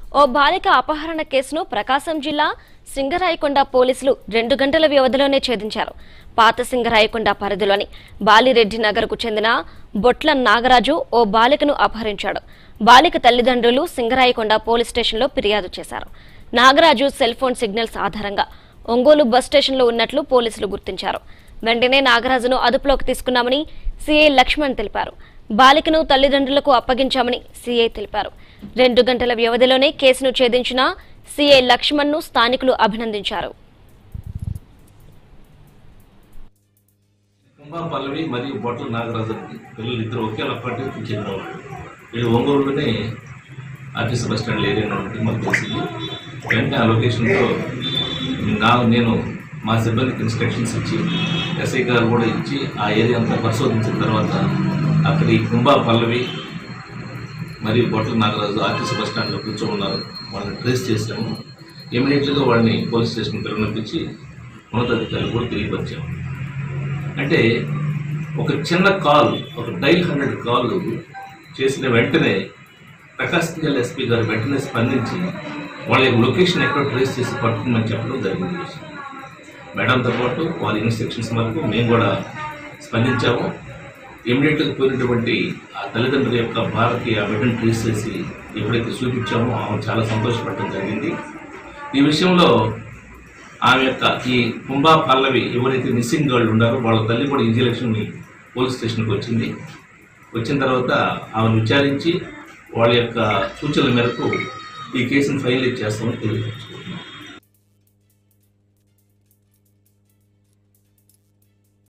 ఓ బాలిక అపహరణ కేసును ప్రకాశం జిల్లా సింగరాయకొండ పోలీసులు రెండు గంటల వ్యవధిలోనే ఛేదించారు పాత సింగరాయకొండ పరిధిలోని బాలిరెడ్డి నగర్కు చెందిన బొట్ల నాగరాజు ఓ బాలికను అపహరించాడు బాలిక తల్లిదండ్రులు సింగరాయకొండ పోలీస్ స్టేషన్లో ఫిర్యాదు చేశారు నాగరాజు సెల్ ఫోన్ సిగ్నల్స్ ఆధారంగా ఒంగోలు బస్ స్టేషన్లో ఉన్నట్లు పోలీసులు గుర్తించారు వెంటనే నాగరాజును అదుపులోకి తీసుకున్నామని సీఐ లక్ష్మణ్ తెలిపారు బాలికను తల్లిదండ్రులకు అప్పగించామని సీఐ తెలిపారు రెండు గంటల వ్యవధిలోనే కేసును ఛేదించిన సీఐ లక్ష్మణ్ ను స్థానికులు అభినందించారు కుంభా పల్లవి మరియు బొట్ల నాగరాజుకి పిల్లలు ఇద్దరు ఒకే అపార్ట్మెంట్కి చెందినవాళ్ళు వీళ్ళు ఒంగోలులోనే ఆర్టీసీ బస్ స్టాండ్ ఏరియాలో ఉంటుంది మాకు తెలిసింది వెంటనే ఆ లొకేషన్తో నా నేను మా సిబ్బందికి ఇన్స్ట్రక్షన్స్ ఇచ్చి ఎస్ఐ గారు కూడా ఇచ్చి ఆ ఏరియా అంతా పరిశోధించిన తర్వాత అక్కడి కుంభా పల్లవి మరియు బొట్ల నాగరాజు ఆర్టీసీ బస్ స్టాండ్లో కూర్చొని ఉన్నారు వాళ్ళని ట్రేస్ చేసాము ఇమీడియట్గా వాళ్ళని పోలీస్ స్టేషన్కి పిలువనిపించి ఉన్నతాధికారులు కూడా తెలియపరిచాము అంటే ఒక చిన్న కాల్ ఒక డైల్ హండ్రెడ్ కాల్ చేసిన వెంటనే ప్రకాశం జిల్లా ఎస్పీ గారు వెంటనే స్పందించి వాళ్ళ యొక్క లొకేషన్ ఎక్కడో ట్రేస్ చేసి పట్టుకోమని చెప్పడం జరిగింది మేడంతో పాటు వాళ్ళ ఇన్స్ట్రక్షన్స్ మేరకు మేము కూడా స్పందించాము ఇమీడియట్గా పోయినటువంటి ఆ తల్లిదండ్రుల యొక్క భారతీయ ఆ బిడ్డను ట్రేస్ చేసి ఎప్పుడైతే చూపించామో ఆమె చాలా సంతోషపడటం జరిగింది ఈ విషయంలో ఆమె యొక్క ఈ కుంభా పల్లవి ఎవరైతే మిస్సింగ్ గర్ల్ ఉన్నారో వాళ్ళ తల్లి కూడా ఇంజలక్షన్ పోలీస్ స్టేషన్కి వచ్చింది వచ్చిన తర్వాత ఆమెను విచారించి వాళ్ళ యొక్క సూచనల మేరకు ఈ కేసును ఫైల్ చేస్తామని తెలియజేస్తాం